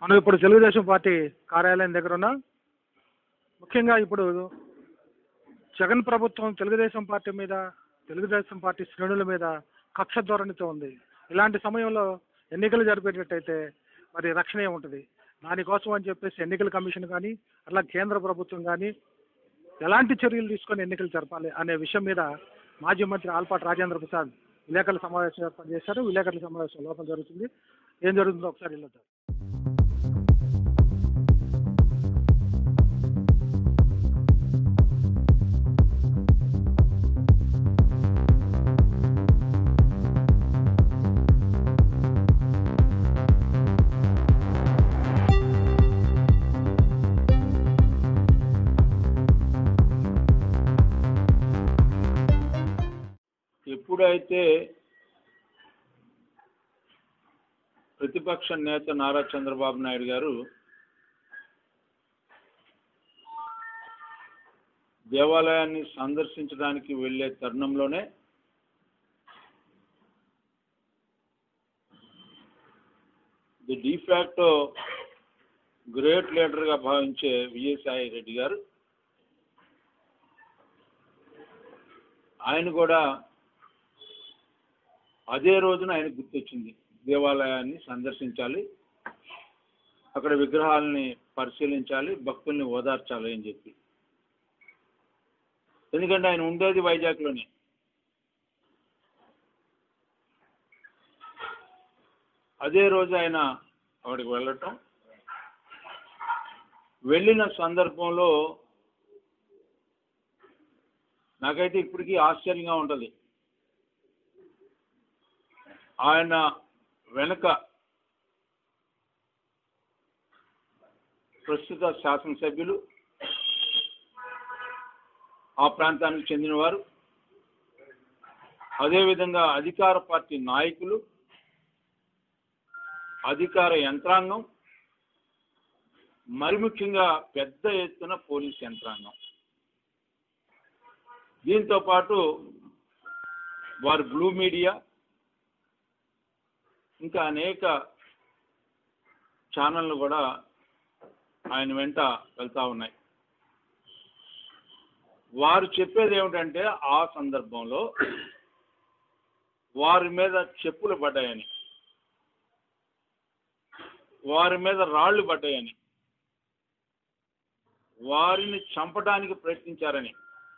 మనం ఇప్పుడు తెలుగుదేశం పార్టీ కార్యాలయం దగ్గర ఉన్నాం ముఖ్యంగా ఇప్పుడు జగన్ ప్రభుత్వం తెలుగుదేశం పార్టీ మీద తెలుగుదేశం పార్టీ శ్రేణుల మీద కక్ష ధోరణితో ఉంది ఇలాంటి సమయంలో ఎన్నికలు జరిపేటట్టయితే మరి రక్షణ ఏముంటుంది దానికోసం అని చెప్పేసి ఎన్నికల కమిషన్ కానీ అట్లా కేంద్ర ప్రభుత్వం కానీ ఎలాంటి చర్యలు తీసుకొని ఎన్నికలు జరపాలి అనే విషయం మీద మాజీ మంత్రి ఆల్పాటి రాజేంద్ర ప్రసాద్ విలేకరుల సమావేశం ఏర్పాటు చేశారు విలేకరుల సమావేశం లోపల జరుగుతుంది ఏం జరుగుతుందో ఒకసారి వెళ్ళొద్దాం ఎప్పుడైతే ప్రతిపక్ష నేత నారా చంద్రబాబు నాయుడు గారు దేవాలయాన్ని సందర్శించడానికి వెళ్ళే తరుణంలోనే ది డిఫాక్టో గ్రేట్ లీడర్గా భావించే విజయసాయి రెడ్డి గారు ఆయన కూడా అదే రోజున ఆయన గుర్తొచ్చింది దేవాలయాన్ని సందర్శించాలి అక్కడ విగ్రహాలని పరిశీలించాలి భక్తుల్ని ఓదార్చాలి అని చెప్పి ఎందుకంటే ఆయన ఉండేది వైజాగ్లోనే అదే రోజు ఆయన అక్కడికి వెళ్ళటం వెళ్ళిన సందర్భంలో నాకైతే ఇప్పటికీ ఆశ్చర్యంగా ఉంటుంది ఆయన వెనుక ప్రస్తుత శాసనసభ్యులు ఆ ప్రాంతానికి చెందినవారు అదేవిధంగా అధికార పార్టీ నాయకులు అధికార యంత్రాంగం మరి ముఖ్యంగా పెద్ద ఎత్తున పోలీస్ యంత్రాంగం దీంతో పాటు వారి బ్లూ మీడియా ఇంకా అనేక ఛానళ్ళు కూడా ఆయన వెంట వెళ్తూ ఉన్నాయి వారు చెప్పేది ఏమిటంటే ఆ సందర్భంలో వారి మీద చెప్పులు పడ్డాయని వారి మీద రాళ్ళు పడ్డాయని వారిని చంపడానికి ప్రయత్నించారని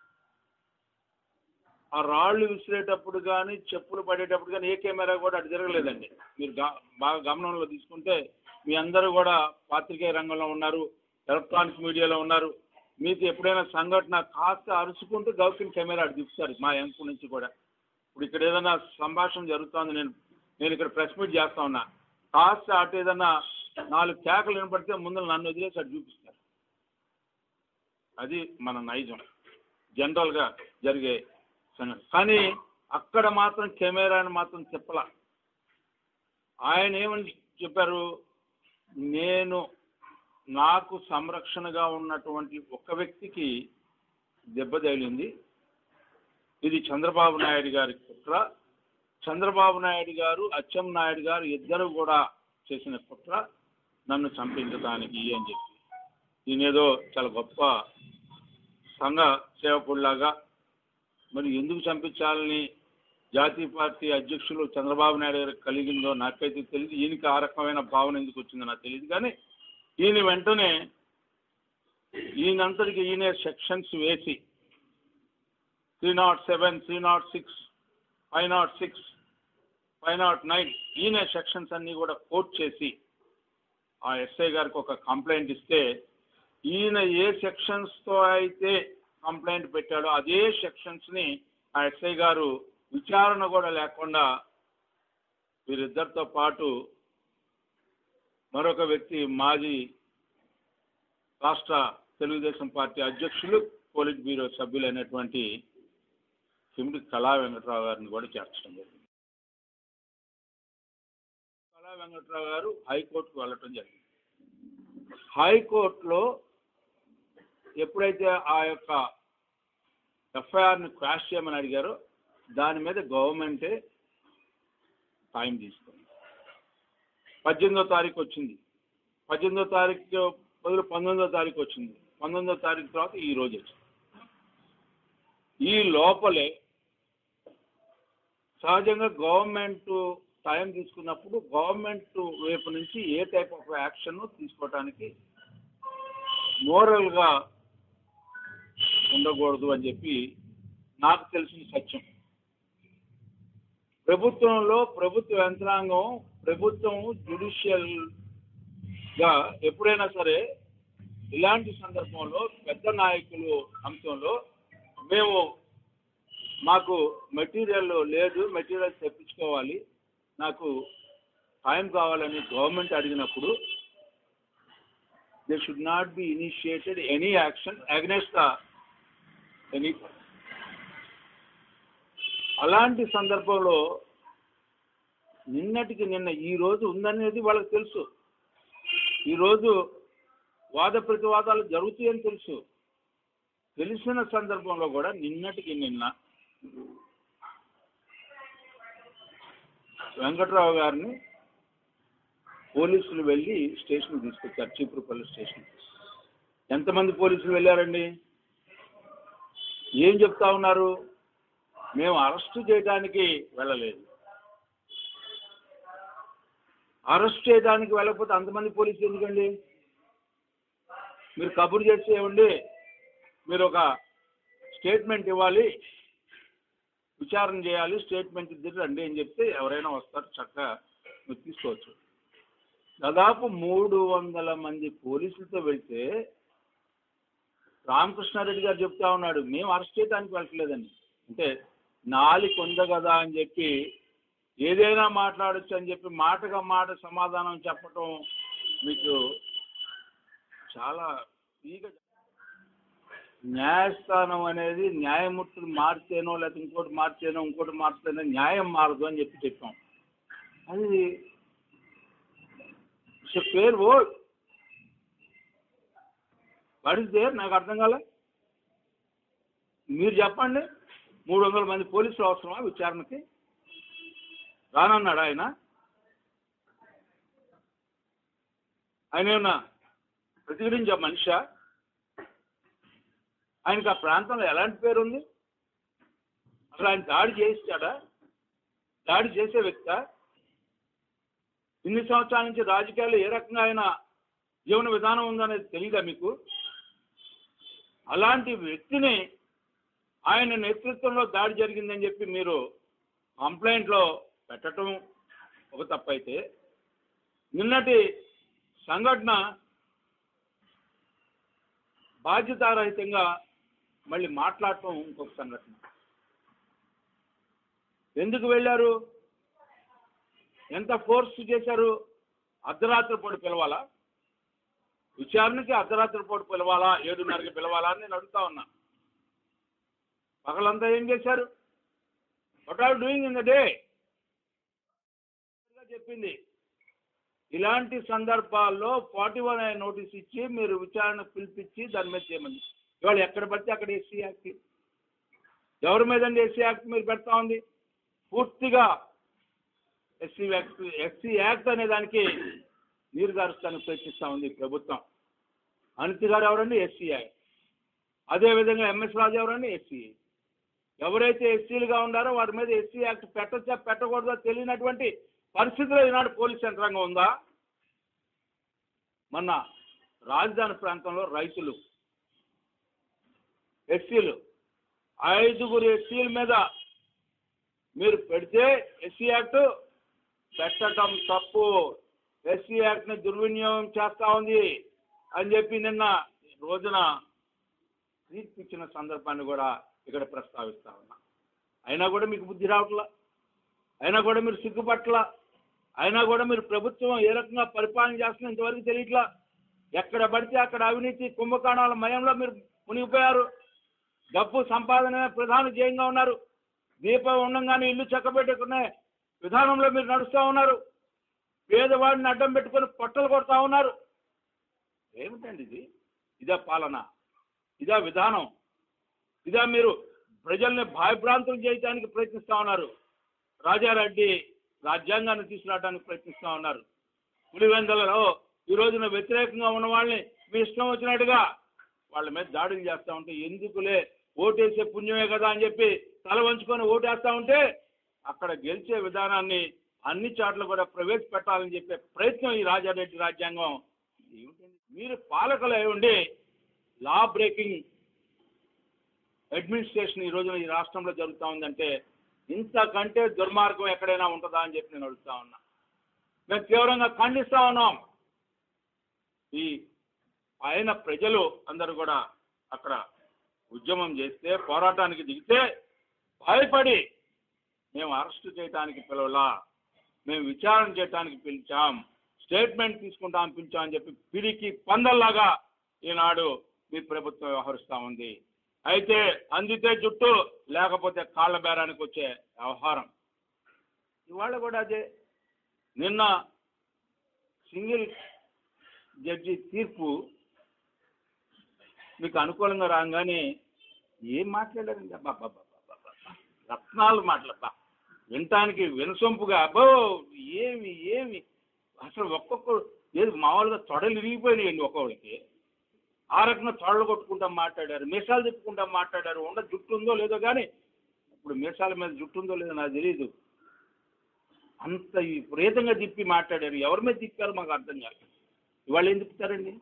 ఆ రాళ్ళు విసిరేటప్పుడు కానీ చెప్పులు పడేటప్పుడు కానీ ఏ కెమెరా కూడా అటు జరగలేదండి మీరు గా బాగా గమనంలో తీసుకుంటే మీ అందరూ కూడా పాత్రికేయ రంగంలో ఉన్నారు ఎలక్ట్రానిక్ మీడియాలో ఉన్నారు మీకు ఎప్పుడైనా సంఘటన కాస్త అరుచుకుంటూ గౌకిన్ కెమెరా అటు తిప్పుతారు మా ఎంపు నుంచి కూడా ఇప్పుడు ఇక్కడ ఏదైనా సంభాషణ జరుగుతోంది నేను నేను ఇక్కడ ప్రెస్ మీట్ చేస్తా ఉన్నా కాస్త అటు ఏదైనా నాలుగు కేకలు వినపడితే ముందు నన్ను వదిలేసి అటు చూపిస్తారు అది మన నైజం జనరల్గా జరిగే సంగతి కానీ అక్కడ మాత్రం కెమెరాని మాత్రం చెప్పలా ఆయన ఏమని చెప్పారు నేను నాకు సంరక్షణగా ఉన్నటువంటి ఒక వ్యక్తికి దెబ్బ తగిలింది ఇది చంద్రబాబు నాయుడు గారి కుట్ర చంద్రబాబు నాయుడు గారు అచ్చెం నాయుడు గారు ఇద్దరు కూడా చేసిన కుట్ర నన్ను చంపించడానికి అని చెప్పి ఈయనేదో చాలా గొప్ప సంఘ సేవకుడిలాగా మరి ఎందుకు చంపించాలని జాతీయ పార్టీ అధ్యక్షులు చంద్రబాబు నాయుడు గారికి కలిగిందో నాకైతే తెలియదు ఈయనకి ఆ రకమైన భావన ఎందుకు వచ్చిందో నాకు తెలియదు కానీ ఈయన వెంటనే ఈయనంతటికి ఈయనే సెక్షన్స్ వేసి three nought seven three nought six five nought six five nought nine ఈయన సెక్షన్స్ అన్నీ కూడా కోట్ చేసి ఆ ఎస్ఐ గారికి ఒక కంప్లైంట్ ఇస్తే ఈయన ఏ సెక్షన్స్తో అయితే కంప్లైంట్ పెట్టాడో అదే సెక్షన్స్ని ఆ ఎస్ఐ గారు విచారణ కూడా లేకుండా వీరిద్దరితో పాటు మరొక వ్యక్తి మాజీ రాష్ట్ర తెలుగుదేశం పార్టీ అధ్యక్షులు పోలిట్ బ్యూరో సభ్యులైనటువంటి కిమిడి కళా వెంకట్రావు గారిని కూడా చేర్చడం జరిగింది కళా వెంకట్రావు గారు హైకోర్టుకు వెళ్ళటం జరిగింది హైకోర్టులో ఎప్పుడైతే ఆ యొక్క ఎఫ్ఐఆర్ని క్వాష్ చేయమని అడిగారో దాని మీద గవర్నమెంటే టైం తీసుకుంది పద్దెనిమిదో తారీఖు వచ్చింది పద్దెనిమిదో తారీఖు బదులు పంతొమ్మిదో తారీఖు వచ్చింది పంతొమ్మిదో తారీఖు తర్వాత ఈ రోజు వచ్చింది ఈ లోపలే సహజంగా గవర్నమెంట్ టైం తీసుకున్నప్పుడు గవర్నమెంట్ వైపు నుంచి ఏ టైప్ ఆఫ్ యాక్షన్ తీసుకోవడానికి మోరల్గా ఉండకూడదు అని చెప్పి నాకు తెలిసిన సత్యం ప్రభుత్వంలో ప్రభుత్వ యంత్రాంగం ప్రభుత్వం జ్యుడిషియల్గా ఎప్పుడైనా సరే ఇలాంటి సందర్భంలో పెద్ద నాయకులు అంశంలో మేము మాకు మెటీరియల్ లేదు మెటీరియల్ తెప్పించుకోవాలి నాకు టైం కావాలని గవర్నమెంట్ అడిగినప్పుడు they should not be initiated any action against the any అలాంటి సందర్భంలో నిన్నటికి నిన్న ఈ రోజు ఉందనేది వాళ్ళకి తెలుసు ఈరోజు వాద ప్రతివాదాలు జరుగుతాయని తెలుసు తెలిసిన సందర్భంలో కూడా నిన్నటికి నిన్న వెంకట్రావు గారిని పోలీసులు వెళ్ళి స్టేషన్కి తీసుకొచ్చారు చీపురుపల్లి స్టేషన్ ఎంతమంది పోలీసులు వెళ్ళారండి ఏం చెప్తా ఉన్నారు మేము అరెస్ట్ చేయడానికి వెళ్ళలేదు అరెస్ట్ చేయడానికి వెళ్ళకపోతే అంతమంది పోలీసులు ఎందుకండి మీరు కబురు చేసి ఇవ్వండి మీరు ఒక స్టేట్మెంట్ ఇవ్వాలి విచారణ చేయాలి స్టేట్మెంట్ ఇద్దరు రండి అని చెప్తే ఎవరైనా వస్తారు చక్కగా మీరు తీసుకోవచ్చు దాదాపు మూడు వందల మంది పోలీసులతో వెళ్తే రామకృష్ణారెడ్డి గారు చెప్తా ఉన్నాడు మేము అరెస్ట్ చేయడానికి వెళ్ళట్లేదని అంటే నాలిక ఉంది కదా అని చెప్పి ఏదైనా మాట్లాడొచ్చు అని చెప్పి మాటగా మాట సమాధానం చెప్పటం మీకు చాలా ఈగ న్యాయస్థానం అనేది న్యాయమూర్తులు మారితేనో లేకపోతే ఇంకోటి మారితేనో ఇంకోటి మారితేనో న్యాయం మారదు అని చెప్పి చెప్పాం అది పేరు వర్డ్ వాట్ ఇస్ దేర్ నాకు అర్థం కాలే మీరు చెప్పండి మూడు వందల మంది పోలీసులు అవసరమా విచారణకి రానన్నాడు ఆయన ఆయన ఏమన్నా ప్రతిఘటించే మనిషా ఆయనకి ఆ ప్రాంతంలో ఎలాంటి పేరు ఉంది అసలు ఆయన దాడి చేయిస్తాడా దాడి చేసే వ్యక్త ఇన్ని సంవత్సరాల నుంచి రాజకీయాల్లో ఏ రకంగా ఆయన జీవన విధానం ఉందనేది తెలియదా మీకు అలాంటి వ్యక్తిని ఆయన నేతృత్వంలో దాడి జరిగిందని చెప్పి మీరు కంప్లైంట్లో పెట్టడం ఒక తప్పైతే నిన్నటి సంఘటన బాధ్యతారహితంగా మళ్ళీ మాట్లాడటం ఇంకొక సంఘటన ఎందుకు వెళ్ళారు ఎంత ఫోర్స్ చేశారు అర్ధరాత్రి పూట పిలవాలా విచారణకి అర్ధరాత్రి పూట పిలవాలా ఏడున్నరకి పిలవాలా అని నేను అడుగుతా ఉన్నా పగలంతా ఏం చేశారు what are doing in the day చెప్పింది ఇలాంటి సందర్భాల్లో ఫార్టీ వన్ నోటీస్ ఇచ్చి మీరు విచారణ పిలిపించి దాని మీద చేయమని ఇవాళ ఎక్కడ పడితే అక్కడ ఎస్సీ యాక్ట్ ఎవరి మీద ఎస్సీ యాక్ట్ మీరు పెడతా ఉంది పూర్తిగా ఎస్సీ యాక్ట్ ఎస్సీ యాక్ట్ అనే దానికి నీరు గారుస్తానికి ప్రయత్నిస్తూ ఉంది ఈ ప్రభుత్వం అనితి గారు ఎవరండి ఎస్సీ యాక్ట్ అదేవిధంగా ఎంఎస్ రాజు ఎవరండి ఎస్సీ ఎవరైతే ఎస్సీలుగా ఉన్నారో వారి మీద ఎస్సీ యాక్ట్ పెట్టచ్చా పెట్టకూడదో తెలియనటువంటి పరిస్థితిలో ఈనాడు పోలీస్ యంత్రాంగం ఉందా మొన్న రాజధాని ప్రాంతంలో రైతులు ఎస్సీలు ఐదుగురు ఎస్సీల మీద మీరు పెడితే ఎస్సీ యాక్ట్ పెట్టడం తప్పు ఎస్సీ యాక్ట్ని దుర్వినియోగం చేస్తూ ఉంది అని చెప్పి నిన్న రోజున తీర్పు ఇచ్చిన సందర్భాన్ని కూడా ఇక్కడ ప్రస్తావిస్తా ఉన్నా అయినా కూడా మీకు బుద్ధి రావట్లా అయినా కూడా మీరు సిగ్గుపట్ల అయినా కూడా మీరు ప్రభుత్వం ఏ రకంగా పరిపాలన చేస్తున్నా ఇంతవరకు తెలియట్లా ఎక్కడ పడితే అక్కడ అవినీతి కుంభకోణాల మయంలో మీరు మునిగిపోయారు డబ్బు సంపాదన ప్రధాన ధ్యేయంగా ఉన్నారు దీపం ఉండంగానే ఇల్లు చక్కబెట్టుకునే విధానంలో మీరు నడుస్తూ ఉన్నారు పేదవాడిని అడ్డం పెట్టుకొని పొట్టలు కొడతా ఉన్నారు ఏమిటండి ఇది ఇదా పాలన ఇదా విధానం ఇదా మీరు ప్రజల్ని భయభ్రాంతులు చేయడానికి ప్రయత్నిస్తూ ఉన్నారు రాజారెడ్డి రాజ్యాంగాన్ని తీసుకురావడానికి ప్రయత్నిస్తూ ఉన్నారు పులివెందులలో ఈ రోజున వ్యతిరేకంగా ఉన్న వాళ్ళని మీ ఇష్టం వచ్చినట్టుగా వాళ్ళ మీద దాడులు చేస్తూ ఉంటే ఎందుకులే ఓటేసే పుణ్యమే కదా అని చెప్పి తల వంచుకొని ఓటేస్తూ ఉంటే అక్కడ గెలిచే విధానాన్ని అన్ని చోట్ల కూడా ప్రవేశపెట్టాలని చెప్పే ప్రయత్నం ఈ రాజారెడ్డి రాజ్యాంగం ఏమిటండి మీరు పాలకులు అయి ఉండి లా బ్రేకింగ్ అడ్మినిస్ట్రేషన్ ఈ రోజున ఈ రాష్ట్రంలో జరుగుతూ ఉందంటే ఇంతకంటే దుర్మార్గం ఎక్కడైనా ఉంటుందా అని చెప్పి నేను అడుగుతా ఉన్నా మేము తీవ్రంగా ఖండిస్తా ఉన్నాం ఈ ఆయన ప్రజలు అందరూ కూడా అక్కడ ఉద్యమం చేస్తే పోరాటానికి దిగితే భయపడి మేము అరెస్ట్ చేయడానికి పిలవలా మేము విచారణ చేయడానికి పిలిచాం స్టేట్మెంట్ తీసుకుంటాం పిలిచాం అని చెప్పి పిరికి పందల్లాగా ఈనాడు మీ ప్రభుత్వం వ్యవహరిస్తూ ఉంది అయితే అందితే జుట్టు లేకపోతే కాళ్ళ బేరానికి వచ్చే వ్యవహారం ఇవాళ కూడా అదే నిన్న సింగిల్ జడ్జి తీర్పు మీకు అనుకూలంగా రాగానే ఏం మాట్లాడారండి అబ్బా అబ్బా, అబ్బా, అబ్బా, అబ్బా. రత్నాలు మాటలబ్బా వినటానికి వినసొంపుగా అబ్బో ఏమి ఏమి అసలు ఒక్కొక్కరు ఏది మామూలుగా తొడలు ఇరిగిపోయినాయండి ఒక్కొక్కరికి ఆ రకంగా తొడలు కొట్టుకుంటా మాట్లాడారు మీసాలు తిప్పుకుంటా మాట్లాడారు ఉండ జుట్టు ఉందో లేదో కానీ ఇప్పుడు మీసాల మీద జుట్టు ఉందో లేదో నాకు తెలియదు అంత విపరీతంగా తిప్పి మాట్లాడారు ఎవరి మీద తిప్పారో మాకు అర్థం కాదు ఇవాళ ఏం తిప్పుతారండి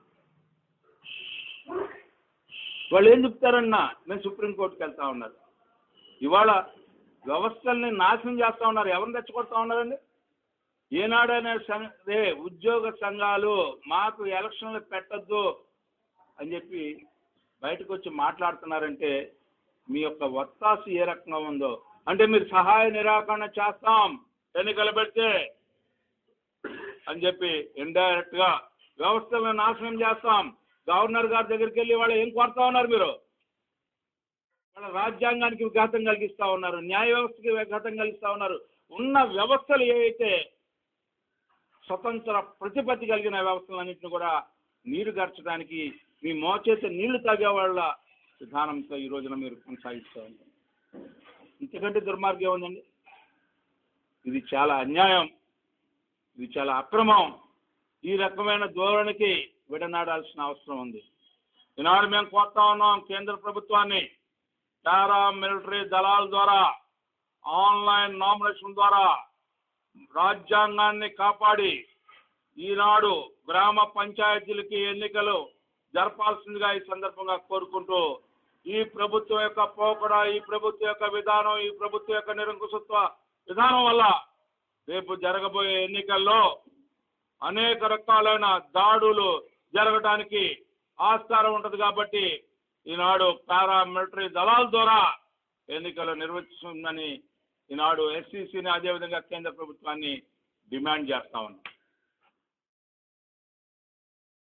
వాళ్ళు ఏం చెప్తారన్నా మేము సుప్రీంకోర్టుకి వెళ్తా ఉన్నారు ఇవాళ వ్యవస్థల్ని నాశనం చేస్తా ఉన్నారు ఎవరిని తెచ్చుకొడతా ఉన్నారండి ఏనాడనే సంఘ రే ఉద్యోగ సంఘాలు మాకు ఎలక్షన్లు పెట్టద్దు అని చెప్పి బయటకు వచ్చి మాట్లాడుతున్నారంటే మీ యొక్క వత్తాసు ఏ రకంగా ఉందో అంటే మీరు సహాయ నిరాకరణ చేస్తాం ఎన్నికలు పెడితే అని చెప్పి ఇండైరెక్ట్ గా వ్యవస్థలను నాశనం చేస్తాం గవర్నర్ గారి దగ్గరికి వెళ్ళి వాళ్ళు ఏం కోరుతా ఉన్నారు మీరు వాళ్ళ రాజ్యాంగానికి విఘాతం కలిగిస్తా ఉన్నారు న్యాయ వ్యవస్థకి విఘాతం కలిగిస్తా ఉన్నారు ఉన్న వ్యవస్థలు ఏవైతే స్వతంత్ర ప్రతిపత్తి కలిగిన వ్యవస్థలన్నింటిని కూడా నీరు గర్చడానికి మీ మోచేత నీళ్లు తాగే వాళ్ళ విధానంతో ఈ రోజున మీరు కొనసాగిస్తూ ఉన్నారు ఇంతకంటే దుర్మార్గం ఉందండి ఇది చాలా అన్యాయం ఇది చాలా అక్రమం ఈ రకమైన ధోరణికి విడనాడాల్సిన అవసరం ఉంది ఈనాడు మేము కోరుతా ఉన్నాం కేంద్ర ప్రభుత్వాన్ని పారా మిలిటరీ దళాల ద్వారా ఆన్లైన్ నామినేషన్ ద్వారా రాజ్యాంగాన్ని కాపాడి ఈనాడు గ్రామ పంచాయతీలకి ఎన్నికలు జరపాల్సిందిగా ఈ సందర్భంగా కోరుకుంటూ ఈ ప్రభుత్వం యొక్క పోకడ ఈ ప్రభుత్వం యొక్క విధానం ఈ ప్రభుత్వం యొక్క నిరంకుశత్వ విధానం వల్ల రేపు జరగబోయే ఎన్నికల్లో అనేక రకాలైన దాడులు జరగడానికి ఆస్కారం ఉంటుంది కాబట్టి ఈనాడు పారా మిలిటరీ దళాల ద్వారా ఎన్నికలు నిర్వహిస్తుందని ఈనాడు ఎస్సీసీని అదేవిధంగా కేంద్ర ప్రభుత్వాన్ని డిమాండ్ చేస్తా ఉన్నాం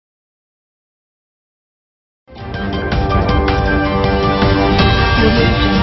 Audio Jungle.